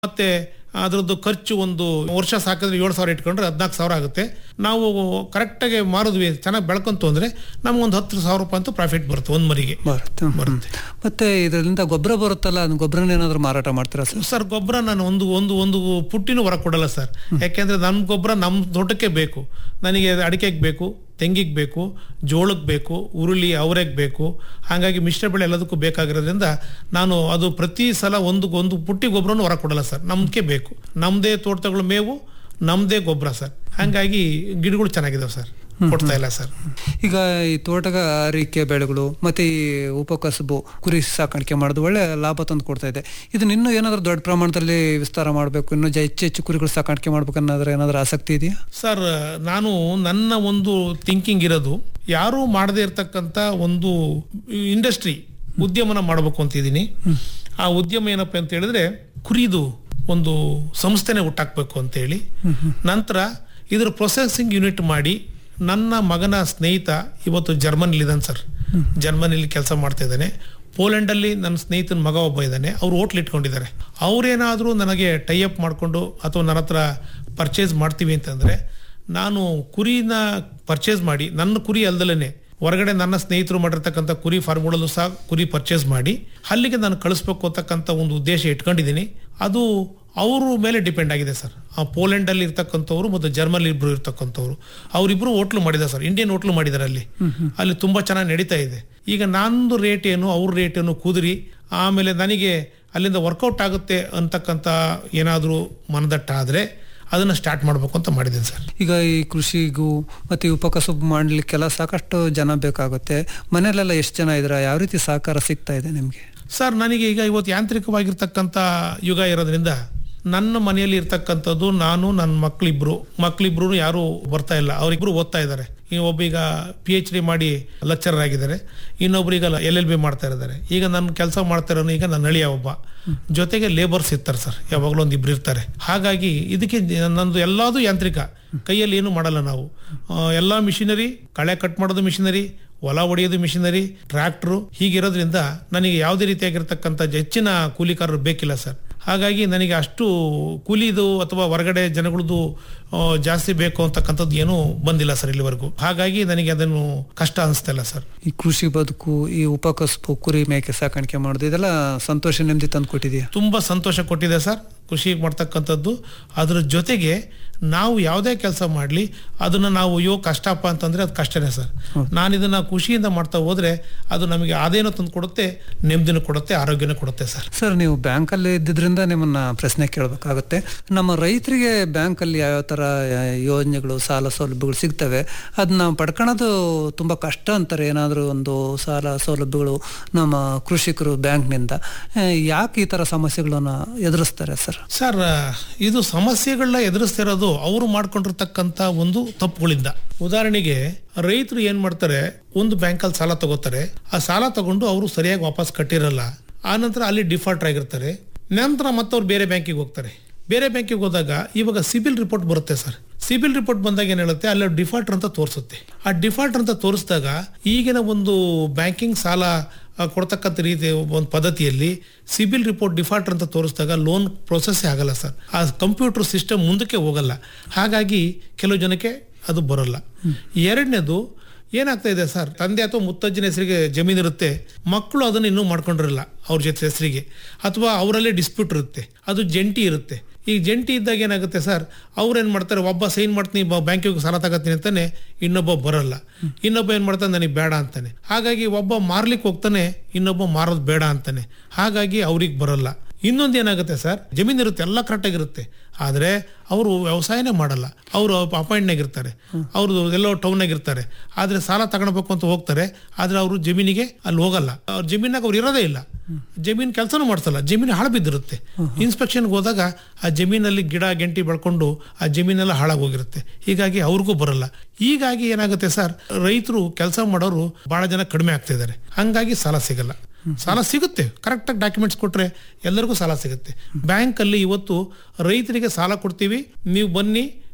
ಮತ್ತೆ ಅದರದ್ದು ಖರ್ಚು ಒಂದು ವರ್ಷ ಸಾಕಿದ್ರೆ ಏಳು ಸಾವಿರ ಇಟ್ಕೊಂಡ್ರೆ ಹದಿನಾಲ್ಕು ಸಾವಿರ ಆಗುತ್ತೆ ನಾವು ಕರೆಕ್ಟಾಗಿ ಮಾರಿದ್ವಿ ಚೆನ್ನಾಗಿ ಬೆಳ್ಕೊಂತು ಅಂದರೆ ನಮ್ಗೊಂದು ಹತ್ತು ಸಾವಿರ ರೂಪಾಯಿ ಅಂತೂ ಪ್ರಾಫಿಟ್ ಬರುತ್ತೆ ಒಂದು ಮರಿಗೆ ಬರುತ್ತೆ ಹ್ಮ್. ಬರುತ್ತೆ. ಮತ್ತೆ ಇದರಿಂದ ಗೊಬ್ಬರ ಬರುತ್ತಲ್ಲ ಅದನ್ನ ಗೊಬ್ಬರನ ಏನಾದ್ರು ಮಾರಾಟ ಮಾಡ್ತೀರಾ ಸರ್ ಸರ್ ಗೊಬ್ಬರ ನಾನು ಒಂದು ಒಂದು ಒಂದು ಪುಟ್ಟಿನೂ ಹೊರ ಕೊಡಲ್ಲ ಸರ್ ಯಾಕೆಂದ್ರೆ ನಮ್ಮ ಗೊಬ್ಬರ ನಮ್ಮ ತೋಟಕ್ಕೆ ಬೇಕು ನನಗೆ ಅಡಿಕೆಗೆ ಬೇಕು ತೆಂಗಿಗೆ ಬೇಕು ಜೋಳಕ್ಕೆ ಬೇಕು ಉರುಳಿ ಅವರೆಗೆ ಬೇಕು ಹಾಗಾಗಿ ಮಿಶ್ರ ಬೆಳೆ ಎಲ್ಲದಕ್ಕೂ ಬೇಕಾಗಿರೋದ್ರಿಂದ ನಾನು ಅದು ಪ್ರತಿ ಸಲ ಒಂದು ಒಂದು ಪುಟ್ಟಿ ಗೊಬ್ಬರನೂ ಹೊರ ಕೊಡಲ್ಲ ಸರ್ ನಮ್ಗೆ ಬೇಕು ನಮ್ಮದೇ ತೋಟಗಳ ಮೇವು ನಮ್ಮದೇ ಗೊಬ್ಬರ ಸರ್ ಹಾಗಾಗಿ ಗಿಡಗಳು ಚೆನ್ನಾಗಿದಾವೆ ಸರ್ ಕೊಡ್ತಾ ಇಲ್ಲ ಸರ್ ಈಗ ಈ ತೋಟಗಾರಿಕೆ ಬೆಳೆಗಳು ಮತ್ತೆ ಈ ಉಪಕಸಬು ಕುರಿ ಸಾಕಾಣಿಕೆ ಮಾಡೋದು ಒಳ್ಳೆ ಲಾಭ ತಂದು ಕೊಡ್ತಾ ಇದೆ ಇದನ್ನ ಇನ್ನೂ ಏನಾದರೂ ದೊಡ್ಡ ಪ್ರಮಾಣದಲ್ಲಿ ವಿಸ್ತಾರ ಮಾಡಬೇಕು ಇನ್ನೂ ಜ- ಹೆಚ್ಚು ಹೆಚ್ಚು ಕುರಿಗಳು ಸಾಕಾಣಿಕೆ ಮಾಡ್ಬೇಕು ಅನ್ನೋದ್ರ ಏನಾದರೂ ಆಸಕ್ತಿ ಇದೆಯಾ ಸರ್ ನಾನು ನನ್ನ ಒಂದು ಥಿಂಕಿಂಗ್ ಇರೋದು ಯಾರೂ ಮಾಡದೇ ಇರತಕ್ಕಂಥ ಒಂದು ಇಂಡಸ್ಟ್ರಿ ಉದ್ಯಮನ ಮಾಡಬೇಕು ಅಂತಿದ್ದೀನಿ ಆ ಉದ್ಯಮ ಏನಪ್ಪ ಅಂತ ಹೇಳಿದ್ರೆ ಕುರಿದು ಒಂದು ಸಂಸ್ಥೆನೇ ಹುಟ್ಟಾಕ್ಬೇಕು ಅಂತೇಳಿ ನಂತರ ಇದರ ಪ್ರೊಸೆಸಿಂಗ್ ಯೂನಿಟ್ ಮಾಡಿ ನನ್ನ ಮಗನ ಸ್ನೇಹಿತ ಇವತ್ತು ಜರ್ಮನಿಲಿದ್ದಾನೆ ಸರ್ ಜರ್ಮನಿಲಿ ಕೆಲಸ ಮಾಡ್ತಾ ಇದ್ದಾನೆ ಪೋಲೆಂಡಲ್ಲಿ ನನ್ನ ಸ್ನೇಹಿತನ ಮಗ ಒಬ್ಬ ಇದ್ದಾನೆ ಅವ್ರು ಹೋಟ್ಲ್ ಇಟ್ಕೊಂಡಿದ್ದಾರೆ ಅವರೇನಾದರೂ ನನಗೆ ಟೈ ಅಪ್ ಮಾಡಿಕೊಂಡು ಅಥವಾ ನನ್ನ ಹತ್ರ ಪರ್ಚೇಸ್ ಮಾಡ್ತೀವಿ ಅಂತಂದರೆ ನಾನು ಕುರಿನ ಪರ್ಚೇಸ್ ಮಾಡಿ ನನ್ನ ಕುರಿ ಅಲ್ದಲೇ ಹೊರಗಡೆ ನನ್ನ ಸ್ನೇಹಿತರು ಮಾಡಿರ್ತಕ್ಕಂಥ ಕುರಿ ಫಾರ್ಮ್ಗಳಲ್ಲೂ ಸಹ ಕುರಿ ಪರ್ಚೇಸ್ ಮಾಡಿ ಅಲ್ಲಿಗೆ ನಾನು ಕಳಿಸ್ಬೇಕು ಅಂತಕ್ಕಂಥ ಒಂದು ಉದ್ದೇಶ ಇಟ್ಕೊಂಡಿದ್ದೀನಿ ಅದು ಅವ್ರ ಮೇಲೆ ಡಿಪೆಂಡ್ ಆಗಿದೆ ಸರ್ ಆ ಪೋಲೆಂಡಲ್ಲಿ ಇರ್ತಕ್ಕಂಥವ್ರು ಮತ್ತು ಜರ್ಮನಿ ಇಬ್ರು ಇರ್ತಕ್ಕಂಥವ್ರು ಅವರಿಬ್ರು ಹೋಟ್ಲು ಮಾಡಿದ್ದಾರೆ ಸರ್ ಇಂಡಿಯನ್ ಹೋಟ್ಲು ಮಾಡಿದ್ದಾರೆ ಅಲ್ಲಿ ಅಲ್ಲಿ ತುಂಬ ಚೆನ್ನಾಗಿ ನಡೀತಾ ಇದೆ ಈಗ ನಂದು ರೇಟ್ ಏನು ಅವ್ರ ರೇಟ್ ಏನು ಕುದುರಿ ಆಮೇಲೆ ನನಗೆ ಅಲ್ಲಿಂದ ವರ್ಕೌಟ್ ಆಗುತ್ತೆ ಅಂತಕ್ಕಂಥ ಏನಾದರೂ ಮನದಟ್ಟ ಆದರೆ ಅದನ್ನು ಸ್ಟಾರ್ಟ್ ಮಾಡಬೇಕು ಅಂತ ಮಾಡಿದ್ದೀನಿ ಸರ್ ಈಗ ಈ ಕೃಷಿಗೂ ಮತ್ತೆ ಈ ಉಪಕಸಬು ಮಾಡಲಿಕ್ಕೆಲ್ಲ ಸಾಕಷ್ಟು ಜನ ಬೇಕಾಗುತ್ತೆ ಮನೆಯಲ್ಲೆಲ್ಲ ಎಷ್ಟು ಜನ ಇದ್ರ ಯಾವ ರೀತಿ ಸಹಕಾರ ಸಿಗ್ತಾ ಇದೆ ನಿಮಗೆ ಸರ್ ನನಗೆ ಈಗ ಇವತ್ತು ಯಾಂತ್ರಿಕವಾಗಿರ್ತಕ್ಕಂಥ ಯುಗ ಇರೋದ್ರಿಂದ ನನ್ನ ಮನೆಯಲ್ಲಿ ಇರ್ತಕ್ಕಂಥದ್ದು ನಾನು ನನ್ನ ಮಕ್ಕಳಿಬ್ರು ಮಕ್ಕಳಿಬ್ರು ಯಾರು ಬರ್ತಾ ಇಲ್ಲ ಅವರಿಬ್ರು ಓದ್ತಾ ಇದ್ದಾರೆ ಈ ಒಬ್ಬ ಈಗ ಪಿ ಎಚ್ ಡಿ ಮಾಡಿ ಲೆಕ್ಚರರ್ ಆಗಿದ್ದಾರೆ ಇನ್ನೊಬ್ರು ಈಗ ಎಲ್ ಎಲ್ ಬಿ ಮಾಡ್ತಾ ಇದ್ದಾರೆ ಈಗ ನನ್ನ ಕೆಲಸ ಮಾಡ್ತಾ ಇರೋನು ಈಗ ನನ್ನ ಅಳಿಯ ಒಬ್ಬ ಜೊತೆಗೆ ಲೇಬರ್ಸ್ ಇರ್ತಾರೆ ಸರ್ ಯಾವಾಗಲೂ ಒಂದು ಇಬ್ರು ಇರ್ತಾರೆ ಹಾಗಾಗಿ ಇದಕ್ಕೆ ನಂದು ಎಲ್ಲದೂ ಯಾಂತ್ರಿಕ ಕೈಯಲ್ಲಿ ಏನು ಮಾಡಲ್ಲ ನಾವು ಆ, ಎಲ್ಲ ಮಿಷಿನರಿ ಕಳೆ ಕಟ್ ಮಾಡೋದು ಮಿಷಿನರಿ ಹೊಲ ಹೊಡೆಯೋದು ಮಿಷಿನರಿ ಟ್ರ್ಯಾಕ್ಟ್ರು ಹೀಗಿರೋದ್ರಿಂದ ನನಗೆ ಯಾವುದೇ ರೀತಿಯಾಗಿರ್ತಕ್ಕಂಥ ಹೆಚ್ಚಿನ ಕೂಲಿಕಾರರು ಬೇಕಿಲ್ಲ ಸರ್ ಹಾಗಾಗಿ ನನಗೆ ಅಷ್ಟು ಕೂಲಿದು ಅಥವಾ ಹೊರಗಡೆ ಜನಗಳದ್ದು ಆ, ಜಾಸ್ತಿ ಬೇಕು ಅಂತಕ್ಕಂಥದ್ದು ಏನೂ ಬಂದಿಲ್ಲ ಸರ್ ಇಲ್ಲಿವರೆಗೂ ಹಾಗಾಗಿ ನನಗೆ ಅದನ್ನು ಕಷ್ಟ ಅನಿಸ್ತಾ ಇಲ್ಲ ಸರ್ ಈ ಕೃಷಿ ಬದುಕು ಈ ಉಪಕಸಬು ಕುರಿ ಮೇಕೆ ಸಾಕಾಣಿಕೆ ಮಾಡೋದು ಇದೆಲ್ಲ ಸಂತೋಷ ನೆಮ್ಮದಿ ತಂದು ಕೊಟ್ಟಿದೆಯಾ ತುಂಬ ಸಂತೋಷ ಕೊಟ್ಟಿದೆ ಸರ್ ಕೃಷಿ ಮಾಡ್ತಕ್ಕಂಥದ್ದು ಅದರ ಜೊತೆಗೆ ನಾವು ಯಾವುದೇ ಕೆಲಸ ಮಾಡಲಿ ಅದನ್ನು ನಾವು ಅಯ್ಯೋ ಕಷ್ಟಪ್ಪ ಅಂತಂದರೆ ಅದು ಕಷ್ಟನೇ ಸರ್ ನಾನು ಇದನ್ನು ಖುಷಿಯಿಂದ ಮಾಡ್ತಾ ಹೋದರೆ ಅದು ನಮಗೆ ಆದಾಯನೂ ತಂದು ಕೊಡುತ್ತೆ ನೆಮ್ಮದಿನೂ ಕೊಡುತ್ತೆ ಆರೋಗ್ಯನೂ ಕೊಡುತ್ತೆ ಸರ್ ಸರ್ ನೀವು ಬ್ಯಾಂಕಲ್ಲಿ ಇದ್ದಿದ್ರಿಂದ ನಿಮ್ಮನ್ನ ಪ್ರಶ್ನೆ ಕೇಳಬೇಕಾಗುತ್ತೆ ನಮ್ಮ ರೈತರಿಗೆ ಬ್ಯಾಂಕಲ್ಲಿ ಯಾವ್ಯಾವ ಥರ ಯೋಜನೆಗಳು ಸಾಲ ಸೌಲಭ್ಯಗಳು ಸಿಗ್ತವೆ ಅದನ್ನ ಪಡ್ಕೊಳ್ಳೋದು ತುಂಬ ಕಷ್ಟ ಅಂತಾರೆ ಏನಾದರೂ ಒಂದು ಸಾಲ ಸೌಲಭ್ಯಗಳು ನಮ್ಮ ಕೃಷಿಕರು ಬ್ಯಾಂಕ್ನಿಂದ ಆ, ಯಾಕೆ ಈ ಥರ ಸಮಸ್ಯೆಗಳನ್ನ ಎದುರಿಸ್ತಾರೆ ಸರ್ ಸರ್ ಇದು ಸಮಸ್ಯೆಗಳನ್ನ ಎದುರಿಸ್ತಿರೋದು ಅವರು ಮಾಡ್ಕೊಂಡಿರ್ತಕ್ಕಂಥ ಒಂದು ತಪ್ಪುಗಳಿಂದ ಉದಾಹರಣೆಗೆ ರೈತರು ಏನ್ ಮಾಡ್ತಾರೆ ಒಂದು ಬ್ಯಾಂಕಲ್ಲಿ ಸಾಲ ತಗೋತಾರೆ ಆ ಸಾಲ ತಗೊಂಡು ಅವರು ಸರಿಯಾಗಿ ವಾಪಸ್ ಕಟ್ಟಿರಲ್ಲ ಆ ನಂತರ ಅಲ್ಲಿ ಡಿಫಾಲ್ಟರ್ ಆಗಿರ್ತಾರೆ ನಂತರ ಮತ್ತವ್ರು ಬೇರೆ ಬ್ಯಾಂಕಿಗೆ ಹೋಗ್ತಾರೆ ಬೇರೆ ಬ್ಯಾಂಕಿಗೆ ಹೋದಾಗ ಇವಾಗ ಸಿಬಿಲ್ ರಿಪೋರ್ಟ್ ಬರುತ್ತೆ ಸರ್ ಸಿಬಿಲ್ ರಿಪೋರ್ಟ್ ಬಂದಾಗ ಏನ್ ಹೇಳುತ್ತೆ ಅಲ್ಲಿ ಡಿಫಾಲ್ಟರ್ ಅಂತ ತೋರಿಸುತ್ತೆ ಆ ಡಿಫಾಲ್ಟರ್ ಅಂತ ತೋರಿಸಿದಾಗ ಈಗಿನ ಒಂದು ಬ್ಯಾಂಕಿಂಗ್ ಸಾಲ ಆ, ಕೊಡ್ತಕ್ಕಂಥ ರೀತಿ ಒಂದು ಪದ್ಧತಿಯಲ್ಲಿ ಸಿಬಿಲ್ ರಿಪೋರ್ಟ್ ಡಿಫಾಲ್ಟರ್ ಅಂತ ತೋರಿಸಿದಾಗ ಲೋನ್ ಪ್ರೊಸೆಸ್ಸೇ ಆಗಲ್ಲ ಸರ್ ಆ ಕಂಪ್ಯೂಟರ್ ಸಿಸ್ಟಮ್ ಮುಂದಕ್ಕೆ ಹೋಗಲ್ಲ ಹಾಗಾಗಿ ಕೆಲವು ಜನಕ್ಕೆ ಅದು ಬರೋಲ್ಲ ಎರಡನೇದು ಏನಾಗ್ತಾ ಇದೆ ಸರ್ ತಂದೆ ಅಥವಾ ಮುತ್ತಜ್ಜನ ಹೆಸರಿಗೆ ಜಮೀನು ಇರುತ್ತೆ ಮಕ್ಕಳು ಅದನ್ನು ಇನ್ನೂ ಮಾಡ್ಕೊಂಡಿರಲ್ಲ ಅವ್ರ ಜೊತೆ ಹೆಸರಿಗೆ ಅಥವಾ ಅವರಲ್ಲೇ ಡಿಸ್ಪ್ಯೂಟ್ ಇರುತ್ತೆ ಅದು ಜಂಟಿ ಇರುತ್ತೆ ಈಗ ಜಂಟಿ ಇದ್ದಾಗ ಏನಾಗುತ್ತೆ ಸರ್ ಅವ್ರೇನು ಮಾಡ್ತಾರೆ ಒಬ್ಬ ಸೈನ್ ಮಾಡ್ತೀನಿ ಬ್ಯಾಂಕಿಗೆ ಸಾಲ ತಗೋತೀನಿ ಅಂತಾನೆ ಇನ್ನೊಬ್ಬ ಬರಲ್ಲ ಇನ್ನೊಬ್ಬ ಏನು ಮಾಡ್ತಾನೆ ನನಗೆ ಬೇಡ ಅಂತಾನೆ ಹಾಗಾಗಿ ಒಬ್ಬ ಮಾರ್ಲಿಕ್ಕೆ ಹೋಗ್ತಾನೆ ಇನ್ನೊಬ್ಬ ಮಾರೋದು ಬೇಡ ಅಂತಾನೆ ಹಾಗಾಗಿ ಅವ್ರಿಗೆ ಬರಲ್ಲ ಇನ್ನೊಂದು ಏನಾಗುತ್ತೆ ಸರ್ ಜಮೀನು ಇರುತ್ತೆ ಎಲ್ಲ ಕರೆಕ್ಟಾಗಿರುತ್ತೆ ಆದರೆ ಅವರು ವ್ಯವಸಾಯನೇ ಮಾಡಲ್ಲ ಅವರು ಅಪಾಯಿಂಟ್ನಾಗ ಇರ್ತಾರೆ ಅವರು ಎಲ್ಲೋ ಟೌನ್ನಾಗ ಇರ್ತಾರೆ ಆದರೆ ಸಾಲ ತಗೊಳ್ಬೇಕು ಅಂತ ಹೋಗ್ತಾರೆ ಆದರೆ ಅವರು ಜಮೀನಿಗೆ ಅಲ್ಲಿ ಹೋಗಲ್ಲ ಅವ್ರ ಜಮೀನಾಗ ಅವ್ರು ಇರೋದೇ ಇಲ್ಲ ಜಮೀನು ಕೆಲಸನೂ ಮಾಡಿಸಲ್ಲ ಜಮೀನು ಹಾಳು ಬಿದ್ದಿರುತ್ತೆ ಇನ್ಸ್ಪೆಕ್ಷನ್ಗೆ ಹೋದಾಗ ಆ ಜಮೀನಲ್ಲಿ ಗಿಡ ಗೆಂಟಿ ಬೆಳ್ಕೊಂಡು ಆ ಜಮೀನೆಲ್ಲ ಹಾಳಾಗೋಗಿರುತ್ತೆ ಹೀಗಾಗಿ ಅವ್ರಿಗೂ ಬರಲ್ಲ ಹೀಗಾಗಿ ಏನಾಗುತ್ತೆ ಸರ್ ರೈತರು ಕೆಲಸ ಮಾಡೋರು ಬಹಳ ಜನ ಕಡಿಮೆ ಆಗ್ತಾ ಇದ್ದಾರೆ ಹಂಗಾಗಿ ಸಾಲ ಸಿಗಲ್ಲ ಸಾಲ ಸಿಗುತ್ತೆ ಕರೆಕ್ಟಾಗಿ ಡಾಕ್ಯುಮೆಂಟ್ಸ್ ಕೊಟ್ರೆ ಎಲ್ಲರಿಗೂ ಸಾಲ ಸಿಗುತ್ತೆ ಬ್ಯಾಂಕಲ್ಲಿ ಇವತ್ತು ರೈತರಿಗೆ ಸಾಲ ಕೊಡ್ತೀವಿ ನೀವು ಬನ್ನಿ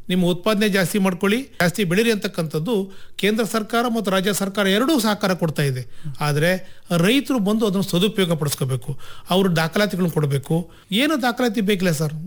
ನಿಮ್ಮ ಉತ್ಪಾದನೆ ಜಾಸ್ತಿ ಮಾಡ್ಕೊಳ್ಳಿ ಜಾಸ್ತಿ ಬೆಳೀರಿ ಅಂತಕ್ಕಂಥದ್ದು ಕೇಂದ್ರ ಸರ್ಕಾರ ಮತ್ತು ರಾಜ್ಯ ಸರ್ಕಾರ ಎರಡೂ ಸಹಕಾರ ಕೊಡ್ತಾ ಇದೆ ಆದರೆ ರೈತರು ಬಂದು ಅದನ್ನು ಸದುಪಯೋಗ ಪಡಿಸ್ಕೋಬೇಕು ಅವರು ದಾಖಲಾತಿಗಳನ್ನ ಕೊಡಬೇಕು ಏನು ದಾಖಲಾತಿ ಬೇಕಿಲ್ಲ ಸರ್